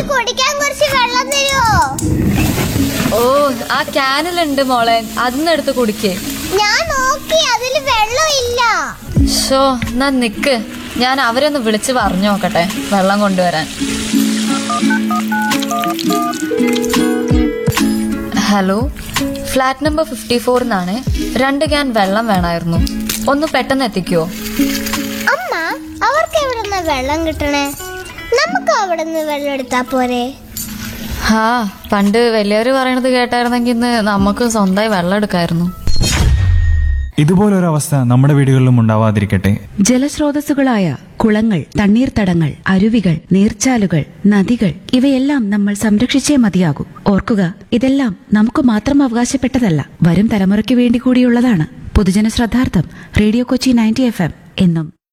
കുടിക്കാൻ കുറച്ച് വെള്ളം തരുമോ ഓ ആ ക്യാനിലുണ്ട് മോളെ അതിന്ന് എടുത്ത് കുടിക്കേ ഞാൻ നോക്കി അതിൽ വെള്ളം ഇല്ല ഷോ എന്നാ നിക്ക് ഞാൻ അവരെ ഒന്ന് വിളിച്ച് പറഞ്ഞു നോക്കട്ടെ വെള്ളം കൊണ്ടുവരാൻ ഹലോ ഫ്ലാറ്റ് നമ്പർ ഫിഫ്റ്റി ഫോറിന്നാണ് രണ്ട് ക്യാൻ വെള്ളം വേണമായിരുന്നു ഒന്ന് പെട്ടെന്ന് എത്തിക്കുവോ അമ്മ അവർക്ക് എവിടുന്ന വെള്ളം കിട്ടണേ നമുക്ക് അവിടുന്ന് വെള്ളം എടുത്താ പോരെ ഹാ പണ്ട് വലിയവര് പറയണത് കേട്ടായിരുന്നെങ്കിൽ ഇന്ന് നമുക്ക് സ്വന്തമായി വെള്ളം എടുക്കായിരുന്നു ഇതുപോലൊരവസ്ഥ നമ്മുടെ വീടുകളിലും ഉണ്ടാവാതിരിക്കട്ടെ ജലസ്രോതസ്സുകളായ കുളങ്ങൾ തണ്ണീർത്തടങ്ങൾ അരുവികൾ നീർച്ചാലുകൾ നദികൾ ഇവയെല്ലാം നമ്മൾ സംരക്ഷിച്ചേ മതിയാകൂ ഓർക്കുക ഇതെല്ലാം നമുക്ക് മാത്രം അവകാശപ്പെട്ടതല്ല വരും തലമുറയ്ക്ക് വേണ്ടി കൂടിയുള്ളതാണ് പൊതുജന ശ്രദ്ധാർത്ഥം radio Kochi ninety F M എന്നും